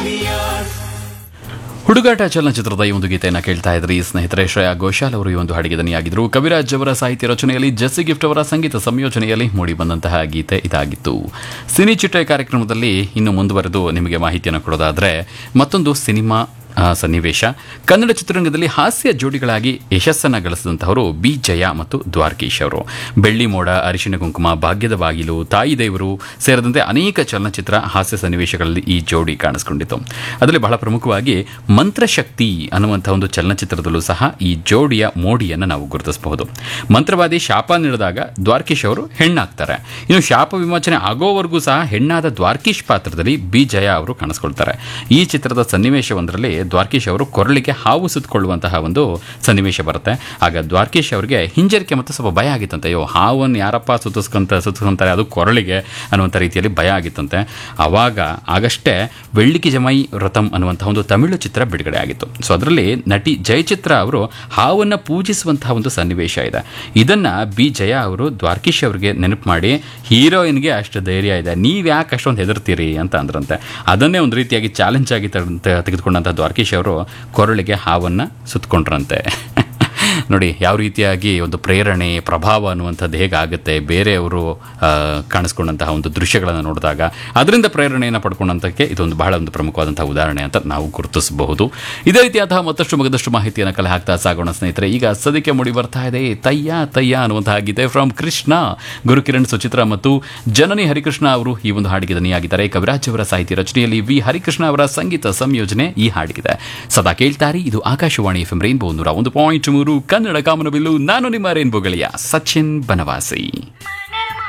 ಹುಡುಗಾಟ ಚಲನಚಿತ್ರದ ಈ ಒಂದು ಗೀತೆಯನ್ನು ಕೇಳ್ತಾ ಇದ್ರಿ ಸ್ನೇಹಿತರೆ ಶ್ರೇಯಾ ಘೋಷಾಲ್ ಅವರು ಈ ಒಂದು ಹಾಡಿಗೆ ದನಿಯಾಗಿದ್ರು ಕವಿರಾಜ್ ಅವರ ಸಾಹಿತ್ಯ ರಚನೆಯಲ್ಲಿ ಜೆಸ್ಸಿ ಗಿಫ್ಟ್ ಅವರ ಸಂಗೀತ ಸಂಯೋಜನೆಯಲ್ಲಿ ಮೂಡಿ ಬಂದಂತಹ ಗೀತೆ ಇದಾಗಿತ್ತು ಸಿನಿ ಚಿಟ್ಟೆ ಕಾರ್ಯಕ್ರಮದಲ್ಲಿ ಇನ್ನು ಮುಂದುವರೆದು ನಿಮಗೆ ಮಾಹಿತಿಯನ್ನು ಕೊಡೋದಾದ್ರೆ ಮತ್ತೊಂದು ಸಿನಿಮಾ ಆ, ಸನ್ನಿವೇಶ ಕನ್ನಡ ಚಿತ್ರರಂಗದಲ್ಲಿ ಹಾಸ್ಯ ಜೋಡಿಗಳಾಗಿ ಯಶಸ್ಸನ್ನು ಗಳಿಸಿದಂತಹವರು ಬಿ ಜಯ ಮತ್ತು ದ್ವಾರಕೀಶ್ ಅವರು ಬೆಳ್ಳಿ ಮೋಡ ಅರಿಶಿನ ಕುಂಕುಮ ಭಾಗ್ಯದ ಬಾಗಿಲು ತಾಯಿ ದೇವರು ಸೇರಿದಂತೆ ಅನೇಕ ಚಲನಚಿತ್ರ ಹಾಸ್ಯ ಸನ್ನಿವೇಶಗಳಲ್ಲಿ ಈ ಜೋಡಿ ಕಾಣಿಸ್ಕೊಂಡಿತ್ತು ಅದರಲ್ಲಿ ಬಹಳ ಪ್ರಮುಖವಾಗಿ ಮಂತ್ರಶಕ್ತಿ ಅನ್ನುವಂಥ ಒಂದು ಚಲನಚಿತ್ರದಲ್ಲೂ ಸಹ ಈ ಜೋಡಿಯ ಮೋಡಿಯನ್ನು ನಾವು ಗುರುತಿಸಬಹುದು ಮಂತ್ರವಾದಿ ಶಾಪ ನೀಡಿದಾಗ ದ್ವಾರಕೀಶ್ ಅವರು ಹೆಣ್ಣಾಗ್ತಾರೆ ಇನ್ನು ಶಾಪ ವಿಮೋಚನೆ ಆಗೋವರೆಗೂ ಸಹ ಹೆಣ್ಣಾದ ದ್ವಾರಕೀಶ್ ಪಾತ್ರದಲ್ಲಿ ಬಿ ಜಯ ಅವರು ಕಾಣಿಸ್ಕೊಳ್ತಾರೆ ಈ ಚಿತ್ರದ ಸನ್ನಿವೇಶವೊಂದರಲ್ಲಿ ದ್ವಾರಕೀಶ್ ಅವರು ಕೊರಳಿಗೆ ಹಾವು ಸುತ್ತಕೊಳ್ಳುವಂತಹ ಒಂದು ಸನ್ನಿವೇಶ ಬರುತ್ತೆ ಆಗ ದ್ವಾರಕೀಶ್ ಅವರಿಗೆ ಹಿಂಜರಿಕೆ ಮತ್ತು ಸ್ವಲ್ಪ ಭಯ ಆಗಿತ್ತಂತೆ ಅಯ್ಯೋ ಹಾವನ್ನು ಯಾರಪ್ಪ ಸುತ್ತಿಸ್ಕೊಂತ ಸುತ್ತಿಸ್ಕೊಂತಾರೆ ಅದು ಕೊರಳಿಗೆ ಅನ್ನುವಂಥ ರೀತಿಯಲ್ಲಿ ಭಯ ಆಗಿತ್ತಂತೆ ಆವಾಗ ಆಗಷ್ಟೇ ಬೆಳ್ಳಿಕಿ ಜಮಾಯಿ ವ್ರತಂ ಅನ್ನುವಂಥ ಒಂದು ತಮಿಳು ಚಿತ್ರ ಬಿಡುಗಡೆ ಆಗಿತ್ತು ಸೊ ಅದರಲ್ಲಿ ನಟಿ ಜಯಚಿತ್ರ ಅವರು ಹಾವನ್ನು ಪೂಜಿಸುವಂತಹ ಒಂದು ಸನ್ನಿವೇಶ ಇದೆ ಇದನ್ನ ಬಿ ಜಯ ಅವರು ದ್ವಾರಕೀಶ್ ಅವರಿಗೆ ನೆನಪು ಮಾಡಿ ಹೀರೋಯಿನ್ಗೆ ಅಷ್ಟು ಧೈರ್ಯ ಇದೆ ನೀವು ಯಾಕೆ ಅಷ್ಟೊಂದು ಹೆದರ್ತೀರಿ ಅಂತ ಅಂದ್ರಂತೆ ಅದನ್ನೇ ಒಂದು ರೀತಿಯಾಗಿ ಚಾಲೆಂಜ್ ಆಗಿ ತೆಗೆದು- ತೆಗೆದುಕೊಂಡಂಥ ದ್ವಾರಕೀಶ್ ಅವರು ಕೊರಳಿಗೆ ಹಾವನ್ನು ಸುತ್ತಕೊಂಡ್ರಂತೆ ನೋಡಿ ಯಾವ ರೀತಿಯಾಗಿ ಒಂದು ಪ್ರೇರಣೆ ಪ್ರಭಾವ ಅನ್ನುವಂಥದ್ದು ಹೇಗಾಗುತ್ತೆ ಬೇರೆಯವರು ಆ, ಕಾಣಿಸ್ಕೊಂಡಂತಹ ಒಂದು ದೃಶ್ಯಗಳನ್ನು ನೋಡಿದಾಗ ಅದರಿಂದ ಪ್ರೇರಣೆಯನ್ನು ಪಡ್ಕೊಂಡಂತಕ್ಕೆ ಇದೊಂದು ಬಹಳ ಒಂದು ಪ್ರಮುಖವಾದಂತಹ ಉದಾಹರಣೆ ಅಂತ ನಾವು ಗುರುತಿಸಬಹುದು ಇದೇ ರೀತಿಯಾದಂತಹ ಮತ್ತಷ್ಟು ಮಗದಷ್ಟು ಮಾಹಿತಿಯನ್ನು ಕಲೆ ಹಾಕ್ತಾ ಸಾಗೋಣ ಸ್ನೇಹಿತರೆ ಈಗ ಸದ್ಯಕ್ಕೆ ಮೂಡಿ ಬರ್ತಾ ಇದೆ ತಯ್ಯ ತಯ್ಯ ಅನ್ನುವಂತಹ ಗೀತೆ ಫ್ರಮ್ ಕೃಷ್ಣ ಗುರುಕಿರಣ್ ಸುಚಿತ್ರ ಮತ್ತು ಜನನಿ ಹರಿಕೃಷ್ಣ ಅವರು ಈ ಒಂದು ಹಾಡಿಗೆ ದನಿಯಾಗಿದ್ದಾರೆ ಕವಿರಾಜ್ ಅವರ ಸಾಹಿತ್ಯ ರಚನೆಯಲ್ಲಿ ವಿ ಹರಿಕೃಷ್ಣ ಅವರ ಸಂಗೀತ ಸಂಯೋಜನೆ ಈ ಹಾಡಿಗಿದೆ ಸದಾ ಕೇಳ್ತಾರೆ ಇದು ಆಕಾಶವಾಣಿ ಎಫ್ ಎಂ ರೈನ್ಬೋ ನೂರ ಒಂದು ಪಾಯಿಂಟ್ ಮೂರು ಕನ್ನಡ ಕಾಮನಬಿಲ್ಲು ನಾನು ನಿಮ್ಮ ರೈನ್ಬೋ ಗೆಳೆಯ ಸಚಿನ್ ಬನವಾಸಿ